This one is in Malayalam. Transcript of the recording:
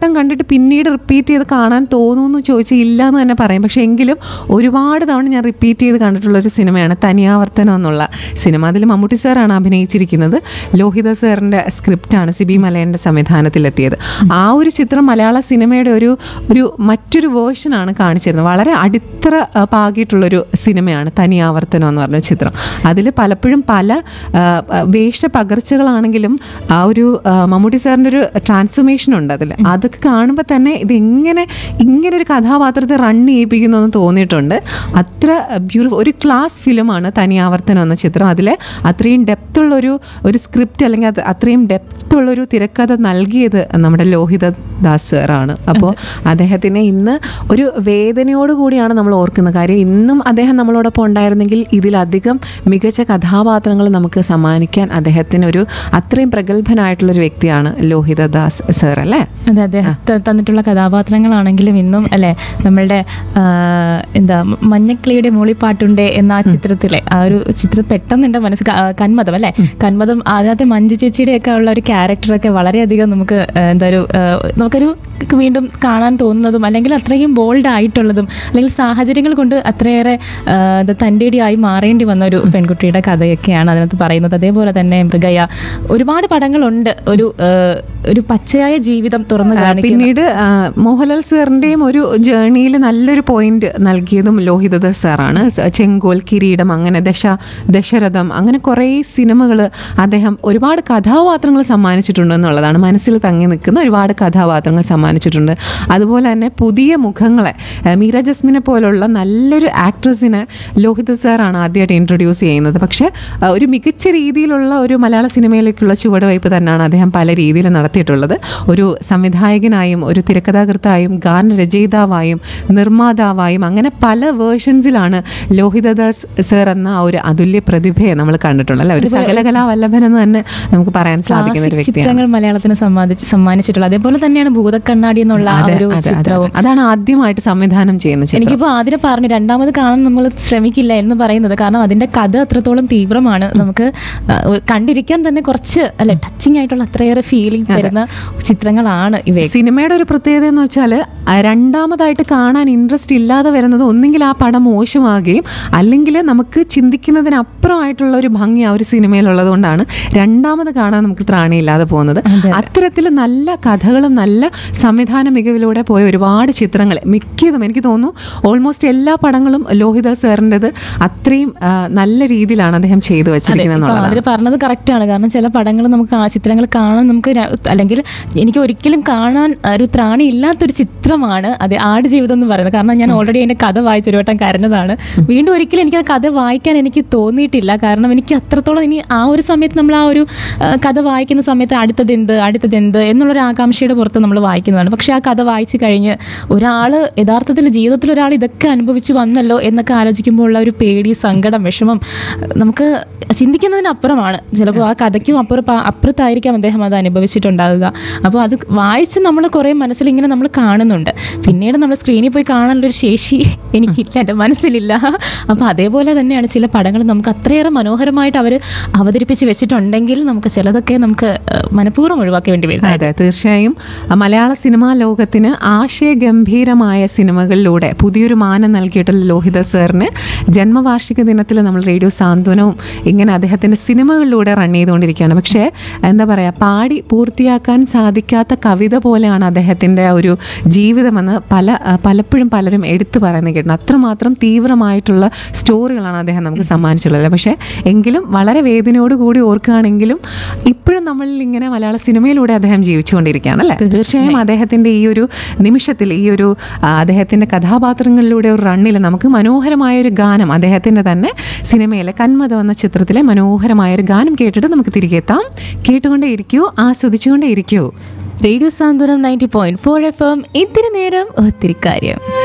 വട്ടം കണ്ടിട്ട് പിന്നീട് റിപ്പീറ്റ് ചെയ്ത് കാണാൻ തോന്നുന്നു ചോദിച്ചാൽ ഇല്ല എന്ന് തന്നെ പറയും പക്ഷേ എങ്കിലും ഒരുപാട് തവണ ഞാൻ റിപ്പീറ്റ് ചെയ്ത് കണ്ടിട്ടുള്ള ഒരു സിനിമയാണ് തനിയാവർത്തനം എന്നുള്ള സിനിമ അതിൽ മമ്മൂട്ടി സാറാണ് അഭിനയിച്ചിരിക്കുന്നത് ലോഹിത സാറിൻ്റെ സ്ക്രിപ്റ്റാണ് സിബി മലയൻ്റെ സംവിധാനത്തിലെത്തിയത് ആ ഒരു ചിത്രം മലയാള സിനിമയുടെ ഒരു ഒരു മറ്റൊരു വേർഷനാണ് കാണിച്ചിരുന്നത് വളരെ അടിത്തറ ആ, പാകിയിട്ടുള്ളൊരു സിനിമയാണ് തനിയാവർത്തനം എന്ന് പറഞ്ഞ ചിത്രം അതിൽ പലപ്പോഴും പല ആ, ആ, വേഷ പകർച്ചകളാണെങ്കിലും ആ ഒരു ആ, മമ്മൂട്ടി സാറിൻ്റെ ഒരു ട്രാൻസ്ഫോർമേഷൻ ഉണ്ട് അതിൽ അതൊക്കെ കാണുമ്പോൾ തന്നെ ഇത് എങ്ങനെ ഇങ്ങനെ ഒരു കഥാപാത്രത്തെ റൺ ചെയ്യിപ്പിക്കുന്നു എന്ന് തോന്നിയിട്ടുണ്ട് അത്ര ബ്യൂട്ടിഫുൾ ഒരു ക്ലാസ് ഫിലിമാണ് തനിയാവർത്തനം എന്ന ചിത്രം അതിൽ അത്രയും ഡെപ്ത് ഉള്ളൊരു ഒരു സ്ക്രിപ്റ്റ് അല്ലെങ്കിൽ അത് അത്രയും ഡെപ്ത് ഉള്ളൊരു തിരക്കഥ നൽകിയത് നമ്മുടെ ലോഹിത ദാസ് സാറാണ് അപ്പോൾ അദ്ദേഹത്തിനെ ഇന്ന് ഒരു വേദനയോട് കൂടിയാണ് നമ്മൾ ഓർക്കുന്നത് കാര്യം ഇന്നും അദ്ദേഹം നമ്മളോടൊപ്പം ഉണ്ടായിരുന്നെങ്കിൽ ഇതിലധികം മികച്ച കഥാപാത്രങ്ങൾ നമുക്ക് സമ്മാനിക്കാൻ അദ്ദേഹത്തിന് ഒരു അത്രയും പ്രഗത്ഭനായിട്ടുള്ളൊരു വ്യക്തിയാണ് ലോഹിത ദാസ് സാർ അല്ലേ അതെ അദ്ദേഹം ത- തന്നിട്ടുള്ള കഥാപാത്രങ്ങളാണെങ്കിലും ഇന്നും അല്ലെ നമ്മളുടെ ആ, എന്താ മ- മഞ്ഞക്കിളിയുടെ മൂളിപ്പാട്ടുണ്ടേ എന്ന ആ ചിത്രത്തിലെ ആ ഒരു ചിത്രം പെട്ടെന്ന് എൻ്റെ മനസ്സ് ക- ആ, കന്മതം അല്ലെ കന്മതം അതിനകത്തെ മഞ്ജു ചേച്ചിയുടെ ഒക്കെ ഉള്ള ഒരു ക്യാരക്ടറൊക്കെ വളരെയധികം നമുക്ക് ആ, എന്താ ഒരു ആ, നമുക്കൊരു വീണ്ടും കാണാൻ തോന്നുന്നതും അല്ലെങ്കിൽ അത്രയും ബോൾഡ് ആയിട്ടുള്ളതും അല്ലെങ്കിൽ സാഹചര്യങ്ങൾ കൊണ്ട് അത്രയേറെ ആ, എന്താ തൻ്റെടിയായി മാറേണ്ടി വന്ന ഒരു പെൺകുട്ടിയുടെ കഥയൊക്കെയാണ് അതിനകത്ത് പറയുന്നത് അതേപോലെ തന്നെ മൃഗയ ഒരുപാട് പടങ്ങളുണ്ട് ഒരു ആ, ഒരു പച്ചയായ ജീവിതം തുറന്നു കാണിക്കുന്ന പിന്നീട് ആ, മോഹൻലാൽ സാറിൻ്റെയും ഒരു ജേണിയിൽ നല്ലൊരു പോയിന്റ് നൽകിയതും ലോഹിതദ സാറാണ് സ- ചെങ്കോൽ കിരീടം അങ്ങനെ ദശ ദശരഥം അങ്ങനെ കുറേ സിനിമകൾ അദ്ദേഹം ഒരുപാട് കഥാപാത്രങ്ങൾ സമ്മാനിച്ചിട്ടുണ്ട് എന്നുള്ളതാണ് മനസ്സിൽ തങ്ങി നിൽക്കുന്ന ഒരുപാട് കഥാപാത്രങ്ങൾ സമ്മാനിച്ചിട്ടുണ്ട് അതുപോലെ തന്നെ പുതിയ മുഖങ്ങളെ ആ, മീര ജസ്മിനെ പോലുള്ള നല്ലൊരു ആക്ട്രസിനെ ലോഹിത സാറാണ് ആദ്യമായിട്ട് ഇൻട്രൊഡ്യൂസ് ചെയ്യുന്നത് പക്ഷേ ആ, ഒരു മികച്ച രീതിയിലുള്ള ഒരു മലയാള സിനിമയിലേക്കുള്ള ചുവടുവയ്പ് തന്നെയാണ് അദ്ദേഹം പല രീതിയിൽ നടത്തിയിട്ടുള്ളത് ഒരു സംവിധായകനായും ഒരു തിരക്കഥാകൃത്തായും ഗാനരചയിതാവായും നിർമ്മാതാവായും അങ്ങനെ പല വേർഷൻസിലാണ് ലോഹിതദാസ് സർ എന്ന ആ ഒരു അതുല്യ പ്രതിഭയെ നമ്മൾ കണ്ടിട്ടുള്ളത് അല്ലെ ഒരു സകലകലാ വല്ലഭൻ എന്ന് തന്നെ നമുക്ക് പറയാൻ സാധിക്കുന്ന ഒരു ക്ലാസിക് വ്യക്തിയാണ് ചിത്രങ്ങൾ മലയാളത്തിന് സമ്മാനിച്ച് സമ്മാനിച്ചിട്ടുള്ളത് അതേപോലെ തന്നെയാണ് ഭൂതക്കണ്ണാടി എന്നുള്ള ആ അതെ, ഒരു അതെ, അതെ, ചിത്രവും അതെ. അതാണ് ആദ്യമായിട്ട് സംവിധാനം ചെയ്യുന്ന ചിത്രം എനിക്കിപ്പോൾ ആദ്യം പറഞ്ഞു രണ്ടാമത് കാണാൻ നമ്മൾ ശ്രമിക്കില്ല എന്ന് പറയുന്നത് കാരണം അതിന്റെ കഥ അത്രത്തോളം തീവ്രമാണ് നമുക്ക് ആ, കണ്ടിരിക്കാൻ തന്നെ കുറച്ച് അല്ലെ ടച്ചിങ് ആയിട്ടുള്ള അത്രയേറെ ഫീലിംഗ് തരുന്ന ചിത്രങ്ങളാണ് ഇവയൊക്കെ സിനിമയുടെ ഒരു പ്രത്യേകത എന്ന് വെച്ചാൽ രണ്ടാമതായിട്ട് കാണാൻ ഇൻട്രസ്റ്റ് ഇല്ലാതെ വരുന്നത് ഒന്നെങ്കിൽ ആ പടം മോശമാകുകയും അല്ലെങ്കിൽ നമുക്ക് ചിന്തിക്കുന്നതിനപ്പുറമായിട്ടുള്ള ഒരു ഭംഗി ആ ഒരു സിനിമയിലുള്ളത് കൊണ്ടാണ് രണ്ടാമത് കാണാൻ നമുക്ക് ത്രാണിയില്ലാതെ പോകുന്നത് അത്തരത്തിൽ നല്ല കഥകളും നല്ല സംവിധാന മികവിലൂടെ പോയ ഒരുപാട് ചിത്രങ്ങൾ മിക്കതും എനിക്ക് തോന്നുന്നു ഓൾമോസ്റ്റ് എല്ലാ പടങ്ങളും ലോഹിത സാറിൻ്റെത് അത്രയും ആ, നല്ല രീതിയിലാണ് അദ്ദേഹം ചെയ്തു വെച്ചിരിക്കുന്നത് ഇപ്പൊ എന്നുള്ളതാണ് അതിൽ പറഞ്ഞത് കറക്റ്റാണ് കാരണം ചില പടങ്ങൾ നമുക്ക് ആ ചിത്രങ്ങൾ കാണാൻ നമുക്ക് ര- അല്ലെങ്കിൽ എനിക്ക് ഒരിക്കലും കാണാൻ ഒരു ത്രാണി ഇല്ലാത്തൊരു ചിത്രമാണ് അത് ആട് ജീവിതം എന്ന് പറയുന്നത് കാരണം ഞാൻ ഓൾറെഡി അതിന്റെ കഥ വായിച്ച് ഒരു വട്ടം കരഞ്ഞതാണ് വീണ്ടും ഒരിക്കലും എനിക്ക് ആ കഥ വായിക്കാൻ എനിക്ക് തോന്നിയിട്ടില്ല കാരണം എനിക്ക് അത്രത്തോളം ഇനി ആ ഒരു സമയത്ത് നമ്മൾ ആ ഒരു ആ, കഥ വായിക്കുന്ന സമയത്ത് അടുത്തത് എന്ത് അടുത്തത് എന്ത് എന്നുള്ളൊരു ആകാംക്ഷയുടെ പുറത്ത് നമ്മൾ വായിക്കുന്നതാണ് പക്ഷെ ആ കഥ വായിച്ചു കഴിഞ്ഞ് ഒരാൾ യഥാർത്ഥത്തിൽ ജീവിതത്തിൽ ഒരാൾ ഇതൊക്കെ അനുഭവിച്ചു വന്നല്ലോ എന്നൊക്കെ ആലോചിക്കുമ്പോൾ ഉള്ള ഒരു പേടി സങ്കടം വിഷമം നമുക്ക് ചിന്തിക്കുന്നതിനപ്പുറമാണ് ചിലപ്പോൾ ആ കഥയ്ക്കും അപ്പുറം അപ്പുറത്തായിരിക്കാം അദ്ദേഹം അത് അനുഭവിച്ചിട്ടുണ്ടാകുക അപ്പോൾ അത് വായിച്ച് നമ്മൾ കുറേ മനസ്സിൽ ഇങ്ങനെ നമ്മൾ കാണുന്നുണ്ട് പിന്നീട് നമ്മൾ സ്ക്രീനിൽ പോയി കാണാനുള്ളൊരു ശേഷി എനിക്കില്ല എൻ്റെ മനസ്സിലില്ല അപ്പോൾ അതേപോലെ തന്നെയാണ് ചില പടങ്ങൾ നമുക്ക് അത്രയേറെ മനോഹരമായിട്ട് അവർ അവതരിപ്പിച്ച് വെച്ചിട്ടുണ്ടെങ്കിൽ നമുക്ക് ചിലതൊക്കെ നമുക്ക് ഏഹ്, മനഃപൂർവ്വം ഒഴിവാക്കി വേണ്ടി വരും അതെ തീർച്ചയായും അഹ് മലയാള സിനിമാ ലോകത്തിന് ആശയഗംഭീരമായ സിനിമകളിലൂടെ പുതിയൊരു മാനം നൽകിയിട്ടുള്ള ലോഹിത സാറിന് ജന്മവാർഷിക ദിനത്തിൽ നമ്മൾ റേഡിയോ സാന്ത്വനവും ഇങ്ങനെ അദ്ദേഹത്തിൻ്റെ സിനിമകളിലൂടെ റൺ ചെയ്തുകൊണ്ടിരിക്കുകയാണ് പക്ഷേ എന്താ പറയുക പാടി പൂർത്തിയാക്കാൻ സാധിക്കാത്ത കവിത പോലെയാണ് അദ്ദേഹത്തിൻ്റെ ആ ഒരു ജീവിതമെന്ന് പല അഹ് പലപ്പോഴും പലരും എടുത്തു പറയുന്നത് കേട്ടിട്ടുണ്ട് അത്രമാത്രം തീവ്രമായിട്ടുള്ള സ്റ്റോറികളാണ് അദ്ദേഹം നമുക്ക് സമ്മാനിച്ചിട്ടുള്ളത് പക്ഷേ എങ്കിലും വളരെ വേദനയോട് കൂടി ഓർക്കുകയാണെങ്കിലും ഇപ്പോഴും നമ്മളിൽ ഇങ്ങനെ മലയാള സിനിമയിലൂടെ അദ്ദേഹം ജീവിച്ചുകൊണ്ടിരിക്കുകയാണ് അല്ലേ തീർച്ചയായും അദ്ദേഹത്തിൻ്റെ ഈ ഒരു നിമിഷത്തിൽ ഈ ഒരു ആ, അദ്ദേഹത്തിൻ്റെ കഥാപാത്രങ്ങളിലൂടെ ഒരു റണ്ണിൽ നമുക്ക് മനോഹരമായ ഒരു ഗാനം അദ്ദേഹത്തിൻ്റെ തന്നെ സിനിമയിലെ കന്മതം എന്ന ചിത്രത്തിലെ മനോഹരമായ ഒരു ഗാനം കേട്ടിട്ട് നമുക്ക് തിരികെ എത്താം കേട്ടുകൊണ്ടേ ഇരിക്കൂ ആസ്വദിച്ചുകൊണ്ടേ ഇരിക്കൂ radio Santhwanam ninety point four F M ഇത്തിരി നേരം ഒത്തിരി കാര്യം